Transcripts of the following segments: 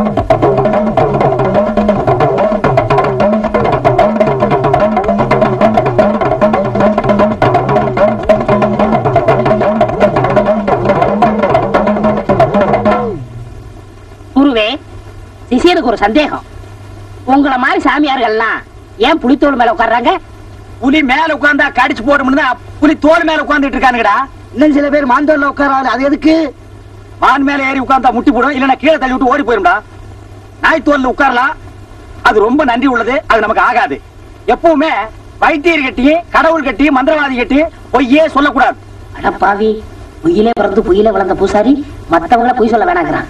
குருவே சிஷியனுக்கு ஒரு சந்தேகம் உங்கள மாதிரி சாமியார்கள்லாம் ஏன் புலித்தோல் மேல உட்கார்றாங்க புலி மேல உட்கார்ந்தா கடிச்சு போடும்னு புலி தோல் மேல உட்கார்ந்துட்டு இருக்கானுங்கடா இன்னும் சில பேர் மாந்தோல்ல உட்காராது அது எதுக்கு மான் மேல ஏறி உட்கார்ந்தா முட்டி போடும் இல்லன்னா கீழே தள்ளி விட்டு ஓடி போயிரும்டா நாய் தோல்ல உட்காரலாம் அது ரொம்ப நன்றி உள்ளது அது நமக்கு ஆகாது எப்பவுமே வைத்தியர் கட்டியும் கடவுள் கட்டியும் மந்திரவாதி கட்டியும் பொய்யே சொல்லக்கூடாது அட பாவி பொய்யிலே பிறந்து பொய்யிலே வளர்ந்த பூசாரி மத்தவங்கள பொய் சொல்ல வேணாங்கிறான்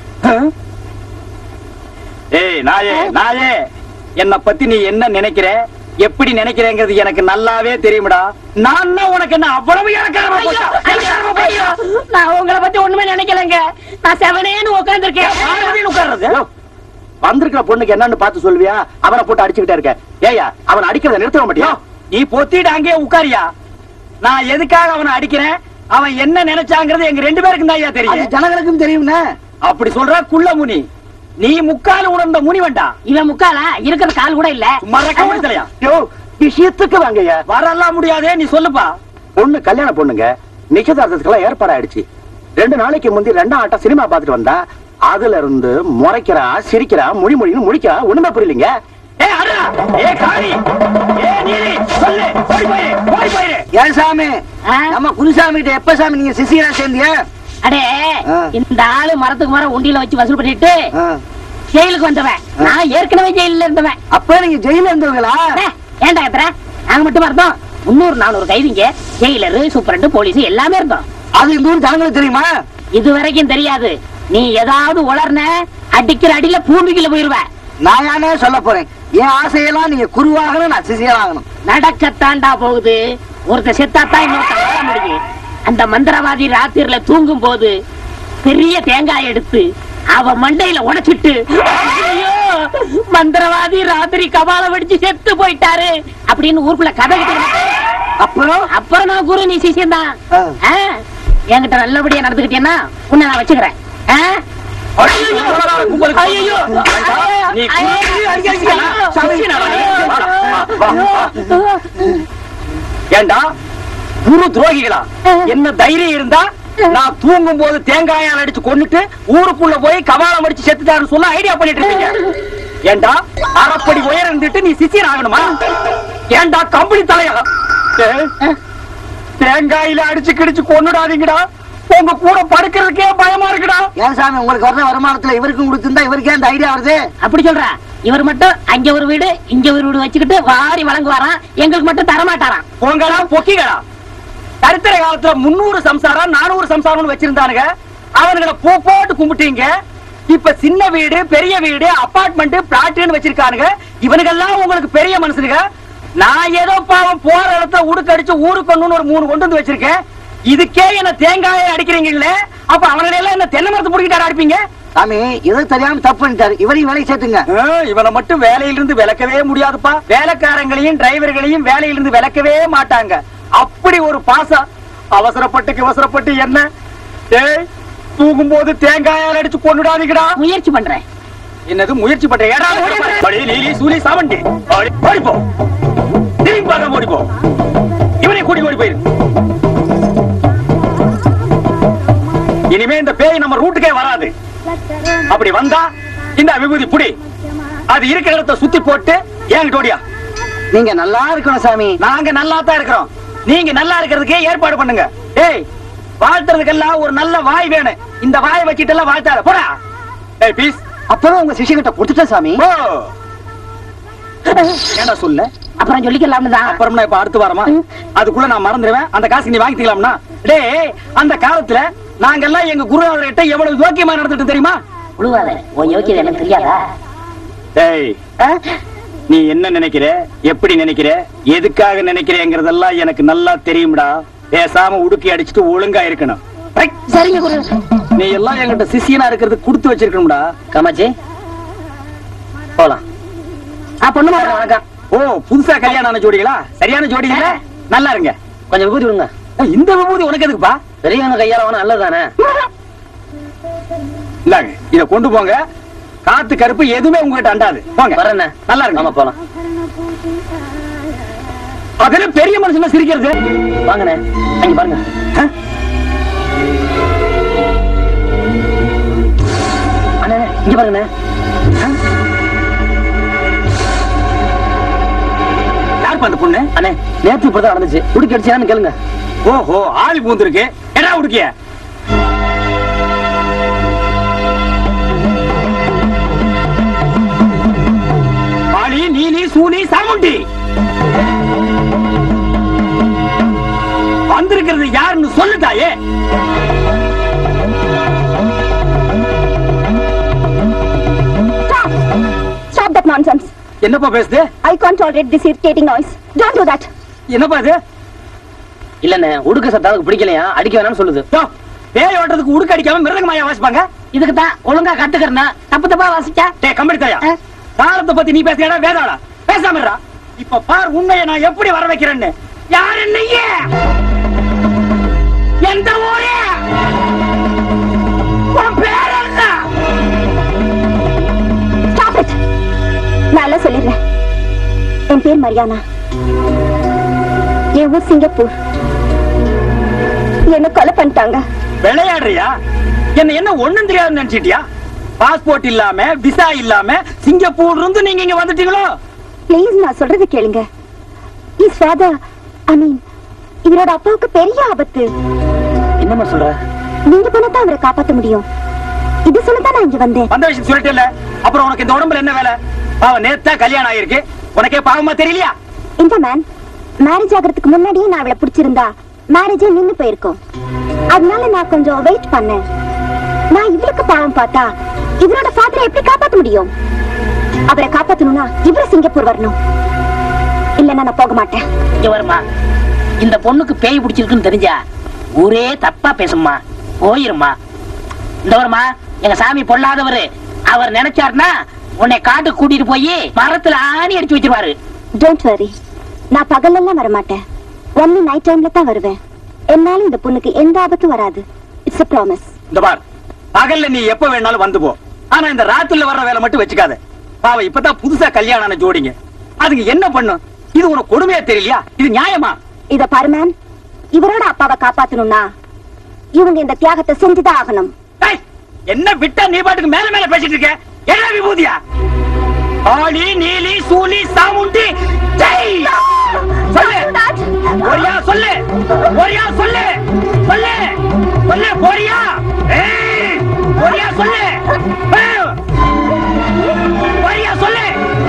ஏய் நாயே நாயே என்ன பத்தி நீ என்ன நினைக்கிற எப்படி நினைக்கிறேங்கிறது எனக்கு நல்லாவே தெரியும்டா நான் தான் உனக்கு என்ன அவ்வளவு இறக்காரமா போச்சா? இளக்காரமா போச்சா? நான் உங்களை பத்தி ஒண்ணுமே நினைக்கலங்க நான் செவனேன்னு உட்கார்ந்துருக்கேன் யாரடி உட்கார்றது வந்திருக்கிற பொண்ணுக்கு என்னன்னு பார்த்து சொல்வியா அவனை போட்டு அடிச்சுக்கிட்டே இருக்க ஏயா அவன் அடிக்கிறத நிறுத்த மாட்டியா நீ பொத்திட்டு அங்கேயே உட்காரியா நான் எதுக்காக அவனை அடிக்கிறேன் அவன் என்ன நினைச்சாங்கிறது எங்க ரெண்டு பேருக்கும் தான் ஐயா தெரியும் ஜனங்களுக்கும் தெரியும்னா அப்படி சொல்ற குள்ள முனி நீ முக்கால உணர்ந்த முனி வேண்டா இவன் முக்காலா இருக்கிற கால் கூட இல்ல சும்மா ரெக்க முடியலையா யோ விஷயத்துக்கு வாங்கய்யா வரலாம் முடியாதே நீ சொல்லுப்பா பொண்ணு கல்யாண பொண்ணுங்க நிச்சயதார்த்தத்துக்கெல்லாம் ஏற்பாடு ஆயிடுச்சு ரெண்டு நாளைக்கு முந்தி ரெண்டாம் ஆட்டம் சினிமா பார்த்துட்டு வந்தா அதுல இருந்து முறைக்கிறா சிரிக்கிறா மொழி மொழின்னு முடிக்கிறா ஒண்ணுமே புரியலீங்க ஏ அடா ஏ காளி ஏ நீலி சொல்லு ஓடி போயிரு ஓடி போயிரு ஏன் சாமி ஆ? நம்ம குருசாமி கிட்ட எப்ப சாமி நீங்க சிசியரா சேர்ந்திய அடே ஆ. இந்த ஆளு மரத்துக்கு மரம் உண்டியில வச்சு வசூல் பண்ணிட்டு ஜெயிலுக்கு வந்தவன் நான் ஏற்கனவே ஜெயில இருந்தவன் அப்ப நீங்க ஜெயில இருந்தவங்களா அடே, ஏன்டா கத்துற நாங்க மட்டும் இருந்தோம் முன்னூறு நானூறு கைதிங்க ஜெயிலரு சூப்பரண்டு போலீஸ் எல்லாமே இருந்தோம் அது இந்த ஊர் ஜனங்களுக்கு தெரியுமா இது வரைக்கும் தெரியாது நீ ஏதாவது உளர்ன அடிக்கிற அடியில பூமிக்குள்ள போயிருவ நான் யானே சொல்ல போறேன் என் ஆசையெல்லாம் நீங்க குருவாகணும் நான் சிசியராகணும் நடக்கத்தாண்டா போகுது ஒருத்த செத்தாத்தான் இன்னொருத்த வாழ முடியும் அந்த மந்திரவாதி ராத்திரில தூங்கும் போது பெரிய தேங்காய் எடுத்து அவ மண்டையில உடைச்சிட்டு ஐயோ மந்திரவாதி ராத்திரி கபால வெடிச்சு செத்து போயிட்டாரு அப்படின்னு ஊருக்குள்ள கதை கிட்ட அப்புறம் அப்புறம் நான் குரு நீ சிசியம் தான் ஆ. என்கிட்ட நல்லபடியா நடந்துக்கிட்டேன்னா உன்னை நான் வச்சுக்கிறேன் ஆ? ஐயையோ! நீ ஐயோ! குரு அடிக்காதீங்க. சமைச்சினாடா நீ? வாடா, வா, வா, வா. ஏண்டா குரு துரோகிகளா என்ன தைரியம் இருந்தா நான் தூங்கும் போது தேங்காயால் அடிச்சு கொன்னுட்டு ஊருக்குள்ள போய் கபாலம் அடிச்சு செத்துட்டாருன்னு சொல்ல ஐடியா பண்ணிட்டு இருக்கீங்க ஏண்டா அரைப்படி உயரம் இருந்துட்டு நீ சிசியன் ஆகணுமா ஏண்டா கம்பளி தலையா ஏய், தேங்காயில அடிச்சு கிடிச்சு கொன்னுடாதீங்கடா உங்க கூட படுக்கிறதுக்கே பயமா இருக்குடா ஏன் சாமி உங்களுக்கு வர்ற வருமானத்துல இவருக்கும் கொடுத்திருந்தா இவருக்கே அந்த ஐடியா வருது அப்படி சொல்ற இவர் மட்டும் அங்க ஒரு வீடு இங்க ஒரு வீடு வச்சுக்கிட்டு வாரி வழங்குவாராம் எங்களுக்கு மட்டும் தரமாட்டாராம் போங்களா பொக்கிகளா சரித்திர காலத்துல முன்னூறு சம்சாரம் நானூறு சம்சாரம்னு வச்சிருந்தானுங்க அவனுங்களை பூ போட்டு கும்பிட்டீங்க இப்ப சின்ன வீடு பெரிய வீடு அபார்ட்மெண்ட் பிளாட்னு வச்சிருக்கானுங்க இவனுங்கெல்லாம் உங்களுக்கு பெரிய மனுஷனுங்க நான் ஏதோ பாவம் போற இடத்துல உடுக்கடிச்சு ஊருக்கு கொண்டு ஒரு மூணு கொண்டு வந்து வச்சிருக்கேன் இதுக்கே என்ன தேங்காயை அடிக்கிறீங்களே அப்ப அவனுடைய எல்லாம் என்ன தென்னை மரத்தை பிடிக்கிட்டாரு அடிப்பீங்க சாமி எது தெரியாம தப்பு பண்ணிட்டாரு இவரையும் வேலைக்கு சேர்த்துங்க ஆ, இவனை மட்டும் வேலையிலிருந்து விலக்கவே முடியாதுப்பா வேலைக்காரங்களையும் டிரைவர்களையும் வேலையிலிருந்து விலக்கவே மாட்டாங்க அப்படி ஒரு பாசம் அவசரப்பட்டு அவசரப்பட்டு என்ன ஏய் தூங்கும் போது தேங்காயால் அடிச்சு கொண்டுடாதீங்கடா முயற்சி பண்றேன் என்னது முயற்சி பண்ற ஏடா படி, நீலி சூலி சாமண்டி ஓடி ஓடி போ திரும்பி பார்க்காம ஓடி போ இவனை கூட்டி ஓடி போயிரு இனிமே இந்த பேய் நம்ம ரூட்டுக்கே வராது அப்படி வந்தா இந்த விபூதி புடி அது இருக்கிற இடத்த சுத்தி போட்டு ஏங்கிட்ட ஓடியா நீங்க நல்லா இருக்கணும் சாமி நாங்க நல்லா தான் இருக்கிறோம் நீங்க நல்லா இருக்கிறதுக்கே ஏற்பாடு பண்ணுங்க ஏய் வாழ்த்துறதுக்கெல்லாம் ஒரு நல்ல வாய் வேணும் இந்த வாயை வச்சிட்டு எல்லாம் வாழ்த்தாத போடா ஏய் பீஸ் அப்பவே உங்க சிஷியகிட்ட கொடுத்துட்டேன் சாமி போ ஏன்டா சொல்ல அப்புறம் சொல்லிக்கலாம்னு தான் அப்புறம் நான் இப்ப அடுத்து வாரமா அதுக்குள்ள நான் மறந்துடுவேன் அந்த காசுக்கு நீ வாங்கிக்கலாம்னா டேய் அந்த காலத்துல நாங்கெல்லாம் எங்க குருநாதர்கிட்ட எவ்வளவு யோக்கியமா நடந்துட்டு தெரியுமா உழுவாத உன் யோக்கியது எனக்கு தெரியாதா டேய் ஆ? நீ என்ன நினைக்கிற எப்படி நினைக்கிற எதுக்காக நினைக்கிறேங்கிறதெல்லாம் எனக்கு நல்லா தெரியும்டா பேசாம உடுக்கி அடிச்சுட்டு ஒழுங்கா இருக்கணும் ரைட். சரிங்க குரு நீ எல்லாம் என்கிட்ட சிஷியனா இருக்கிறது கொடுத்து வச்சிருக்கணும்டா காமாச்சி போலாம் ஆ பொண்ணு மாப்பிள்ளை வணக்கம் ஓ புதுசா கல்யாணம் ஆன ஜோடிகளா சரியான ஜோடிகளா நல்லா இருங்க கொஞ்சம் விபூதி விடுங்க ஏய், இந்த விபூதி உனக்கு எதுக்குப்பா பெரியவங்க கையால வேணா நல்லதானே இந்தாங்க இத கொண்டு போங்க காத்து கருப்பு எதுவுமே உங்ககிட்ட அண்டாது போங்க வரேண்ணே நல்லா இருக்கு ஆமா போலாம் அதுல பெரிய மனுஷன் சிரிக்கிறது வாங்கண்ணே அங்க பாருங்க ஆ? அண்ணே இங்க பாருங்கண்ணே யாருப்பா அந்த பொண்ணு அண்ணே நேத்து இப்படிதான் நடந்துச்சு குடிக்க அடிச்சான்னு கேளுங்க ஓஹோ ஆள் பூந்திருக்கு என்ன உடுக்கிய காளி நீலி சூனி சாமுண்டி வந்திருக்கிறது யாருன்னு சொல்லுட்டாயே Stop! Stop that nonsense. என்னப்பா பேசுது I can't tolerate this irritating noise. Don't do that. என்னப்பா இது இல்லண்ணே உடுக்க சத்தம் அதுக்கு பிடிக்கலையா அடிக்க வேணாம்னு சொல்லுது யோ, பேய் ஓட்டுறதுக்கு உடுக்க அடிக்காம மிருதங்க மாயா வாசிப்பாங்க இதுக்கு தான் ஒழுங்கா கத்துக்கிறேன் தப்பு தப்பா வாசிச்சா டே கம்பெனி தாயா ஆ? தாளத்தை பத்தி நீ பேசுறா வேதாளா பேசாம இருடா. இப்ப பார் உண்மையை நான் எப்படி வர வைக்கிறேன்னு யாரு நீங்க எந்த ஊரு உன் பேர் என்ன Stop it. நான் எல்லாம் சொல்லிடுறேன் என் பேர் மரியானா என் ஊர் சிங்கப்பூர் என்ன கொலை பண்ணிட்டாங்க விளையாடுறியா என்ன என்ன ஒண்ணும் தெரியாதுன்னு நினைச்சிட்டியா பாஸ்போர்ட் இல்லாம விசா இல்லாம சிங்கப்பூர்ல இருந்து நீங்க இங்க வந்துட்டீங்களோ ப்ளீஸ் நான் சொல்றது கேளுங்க இஸ் ஃபாதர் ஐ மீன் இவரோட அப்பாவுக்கு பெரிய ஆபத்து என்னம்மா சொல்ற நீங்க போனா தான் அவரை காப்பாத்த முடியும் இது சொல்லதான் நான் இங்க வந்தேன் வந்த விஷயம் சொல்லிட்டு அப்புறம் உனக்கு இந்த உடம்புல என்ன வேலை பாவம் நேத்தா கல்யாணம் ஆயிருக்கு உனக்கே பாவமா தெரியலையா இந்த மேன் மேரேஜ் ஆகிறதுக்கு முன்னாடியே நான் அவளை பிடிச்சிருந்தா மேரேஜே நின்னு போயிருக்கும் அதனால நான் கொஞ்சம் வெயிட் பண்ணேன் நான் இவளுக்கு பாவம் பார்த்தா இவரோட ஃபாதரை எப்படி காப்பாத்த முடியும் அவரை காப்பாத்தணும்னா இவரு சிங்கப்பூர் வரணும் இல்லன்னா நான் போக மாட்டேன் இங்க வருமா இந்த பொண்ணுக்கு பேய் பிடிச்சிருக்குன்னு தெரிஞ்சா ஊரே தப்பா பேசும்மா போயிருமா இந்த வருமா எங்க சாமி பொல்லாதவரு அவர் நினைச்சாருன்னா உன்னை காட்டுக்கு கூட்டிட்டு போய் மரத்துல ஆணி அடிச்சு வச்சிருவாரு டோன்ட் வரி நான் பகலெல்லாம் வர மாட்டேன் ஒன்லி நைட் டைம்ல தான் வருவேன் என்னால இந்த பொண்ணுக்கு எந்த ஆபத்தும் வராது இட்ஸ் a ப்ராமிஸ் இந்த பார் பகல்ல நீ எப்ப வேணாலும் வந்து போ ஆனா இந்த ராத்திரில வர்ற வேலை மட்டும் வச்சுக்காத பாவம் இப்பதான் புதுசா கல்யாணம் ஆன ஜோடிங்க அதுக்கு என்ன பண்ணும் இது உனக்கு கொடுமையா தெரியலையா இது நியாயமா இத பாரு மேம் இவரோட அப்பாவை காப்பாத்தணும்னா இவங்க இந்த தியாகத்தை செஞ்சுதான் ஆகணும் டேய், என்ன விட்டா நீ பாட்டுக்கு மேல மேல பேசிட்டு இருக்க என்ன விபூதியா ஆளி நீலி சூலி சாமுண்டி ஜெய் சொல்லு போறியா சொல்லு போறியா சொல்லு சொல்லு சொல்லு போறியா ஏய், போறியா சொல்லு ஏய், போறியா சொல்லு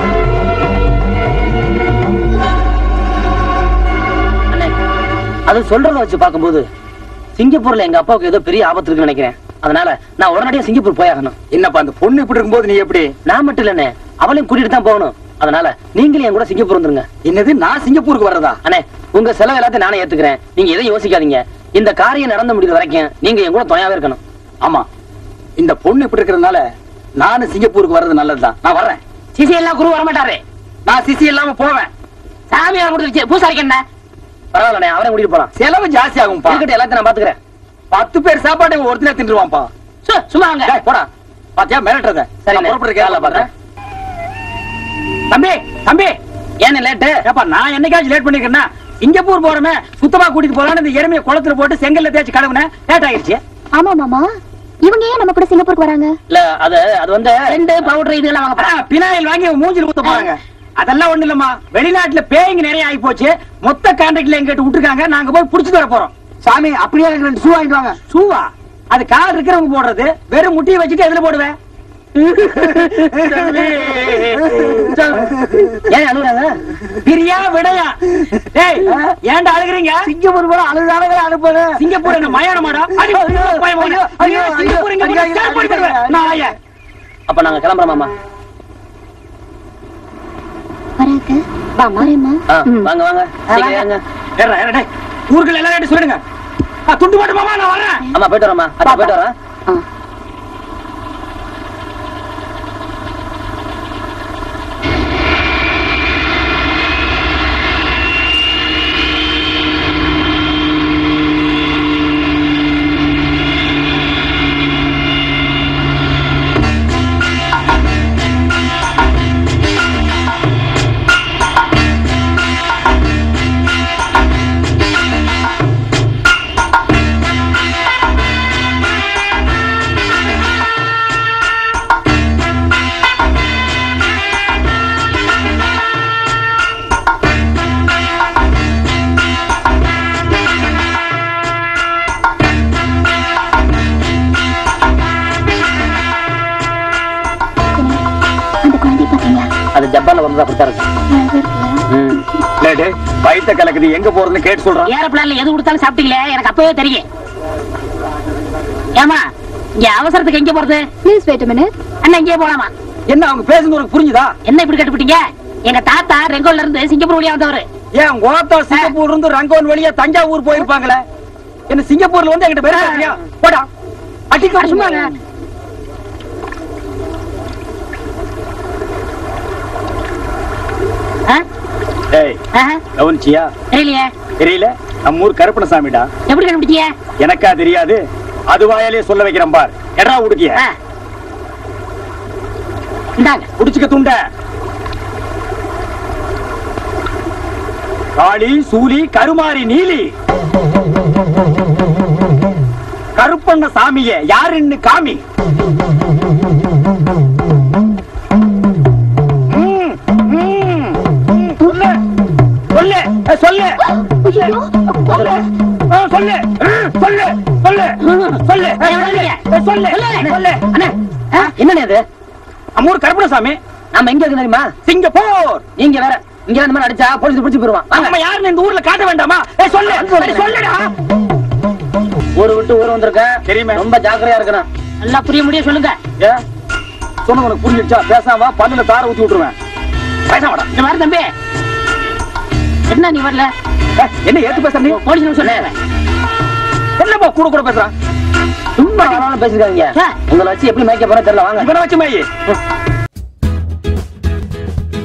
அண்ணே அது சொல்றத வச்சு பார்க்கும்போது சிங்கப்பூர்ல எங்க அப்பாவுக்கு ஏதோ பெரிய ஆபத்து இருக்குன்னு நினைக்கிறேன் அதனால நான் உடனடியா சிங்கப்பூர் போயாகணும் என்னப்பா அந்த பொண்ணு இப்படி இருக்கும்போது நீ எப்படி நான் மட்டும் இல்லண்ணே அவளையும் கூட்டிட்டு தான் போகணும் அதனால நீங்களும் என் கூட சிங்கப்பூர் வந்துருங்க என்னது நான் சிங்கப்பூருக்கு வர்றதா அண்ணே உங்க செலவு எல்லாத்தையும் நானே ஏத்துக்கிறேன் நீங்க எதையும் யோசிக்காதீங்க இந்த காரியம் நடந்து முடிக்கிற வரைக்கும் நீங்க என் கூட துணையாவே இருக்கணும் ஆமா இந்த பொண்ணு இப்படி இருக்கிறதுனால நானும் சிங்கப்பூருக்கு வர்றது நல்லதுதான் நான் வர்றேன் சிசி எல்லாம் குரு வரமாட்டாரு நான் சிசி இல்லாம போவேன் சாமியார் கொடுத்துருச்சு பூசாரிக்கு என்ன பரவாயில்லண்ணே அவரையும் கூட்டிட்டு போலாம் செலவு ஜாஸ்தி ஆகும்பா இருக்கட்டும் எல்லாத்தையும் நான் பாத்துக்கிறேன் பத்து பேர் சாப்பாடு ஒருத்தனே தின்றுவான்ப்பா சு, சும்மா வாங்க டேய், போடா பாத்தியா மிரட்டுறத சரி, நான் புறப்படுறேன் வேலை பார்க்கறேன். தம்பி தம்பி ஏன்னு லேட்டு ஏப்பா நான் என்னைக்காச்சும் லேட் பண்ணிருக்கேன்னா சிங்கப்பூர் போறமே சுத்தமா கூட்டிட்டு போலான்னு இந்த எருமையை குளத்துல போட்டு செங்கல்ல தேய்ச்சி கழுவுனேன் லேட் ஆயிடுச்சு ஆமா மாமா இவங்க ஏன் நம்ம கூட சிங்கப்பூருக்கு வராங்க இல்ல அது அது வந்து ரெண்டு பவுடர் இதெல்லாம் வாங்க ஆ, பினாயில் வாங்கி உன் மூஞ்சில ஊத்த போறாங்க அதெல்லாம் ஒண்ணு இல்லம்மா வெளிநாட்டுல பேய்ங்க நிறைய ஆகி போச்சு மொத்த கான்ட்ராக்ட்ல எங்கிட்ட விட்டுருக்காங்க நாங்க போய் புடிச்சிட்டு வர போறோம் சாமி அப்படியே எனக்கு ரெண்டு ஷூ வாங்கிட்டு வாங்க ஷூவா அது கால் இருக்கிறவங்க போடுறது வெறும் முட்டியை வச்சுட்டு எதுல போடுவேன் ஏன் அழுகுறாங்க பிரியா விடையா டேய் ஏன்டா அழுகுறீங்க சிங்கப்பூர் போல அழுதானவே அனுப்புது சிங்கப்பூர் என்ன மயானமாடா அடி, பயம் போடு. ஐயோ, சிங்கப்பூர் இங்க போய் ஸ்டார்ட் பண்ணி தருவேன். நான் ஆயா. அப்ப நாங்க கிளம்புறோம் மாமா வராங்க வாமா வரேம்மா ஆ, வாங்க வாங்க சீக்கிரம் ஏறுங்க. ஏறுடா, ஏறுடா, டேய். ஊருக்குள்ள எல்லாரும் எடுத்து சொல்லுங்க ஆ, துண்டு போட்டு மாமா நான் வரேன் ஆமா போயிட்டு வரோம்மா அத்தா போயிட்டு வரேன் இருக்கீங்களா அது ஜப்பான்ல வந்ததா அப்படித்தான் இருக்கு ம். டேய், டேய், வயித்த கலக்குது எங்க போறதுன்னு கேட்டு சொல்றான் ஏரோப்ளான்ல எது கொடுத்தாலும் சாப்பிட்டீங்களே எனக்கு அப்பவே தெரியும் ஏமா இங்க அவசரத்துக்கு எங்க போறது ப்ளீஸ் வெயிட் மினிட் அண்ணா இங்கே போலாமா என்ன அவங்க பேசுறது உனக்கு புரிஞ்சுதா என்ன இப்படி கட்டுப்பிட்டீங்க எங்க தாத்தா ரெங்கோல்ல இருந்து சிங்கப்பூர் வழியா வந்தவரு ஏன் கோத்தா சிங்கப்பூர் இருந்து ரங்கோன் வழியா தஞ்சாவூர் போயிருப்பாங்களே என்ன சிங்கப்பூர்ல வந்து என்கிட்ட பேசுறியா போடா அடிக்க சும்மா சும்மா ஆ? டேய் ஆஹா, கவனிச்சியா தெரியலையே தெரியல நம்ம ஊர் கருப்பணசாமிடா எப்படி கண்டுபிடிச்சீங்க எனக்கா தெரியாது அது வாயாலே சொல்ல வைக்கிறேன் பார் எடா உடுக்கிய ஆ. இந்தாங்க புடிச்சுக்க துண்ட காளி சூலி கருமாரி நீலி கருப்பண்ண சாமிய யாருன்னு காமி ம், ம், ம், சொல்லு சொல்லு ஏ, சொல்லு ஐயோ ஆ, சொல்லு ம், சொல்லு சொல்லு சொல்லு ஏ, சொல்லு ஏ, சொல்லு சொல்லு அண்ணா ஆ, என்னண்ணே அது அம்மூர் கருப்பணசாமி நாம எங்க இருக்கு தெரியுமா சிங்கப்பூர் நீங்க வேற இங்க இந்த மாதிரி அடிச்சா போலீஸ் பிடிச்சு போயிருவான் வாங்க நம்ம யாருன்னு இந்த ஊர்ல காட்ட வேண்டாமா ஏய் சொல்லு ஏய், சொல்லுடா ஊரு விட்டு ஊர் வந்திருக்கேன் தெரியுமே. ரொம்ப ஜாக்கிரதையா இருக்கணும் நல்லா புரிய முடியும் சொல்லுங்க ஏ சொன்ன உனக்கு புரிஞ்சிடுச்சா பேசாம வா பல்லுல தார ஊத்தி விட்டுருவேன் பேசாமடா இந்த மாதிரி தம்பி என்ன நீ வரல ஏய், என்ன ஏத்து பேசுற நீ போலீஸ் சொன்னேன் என்னப்பா கூட கூட பேசுறான் சும்மா ஆனாலும் பேசிருக்காங்க ஆ. உங்களை வச்சு எப்படி மேய்க்க போறேன் தெரியல வாங்க இவனை வச்சு மேயி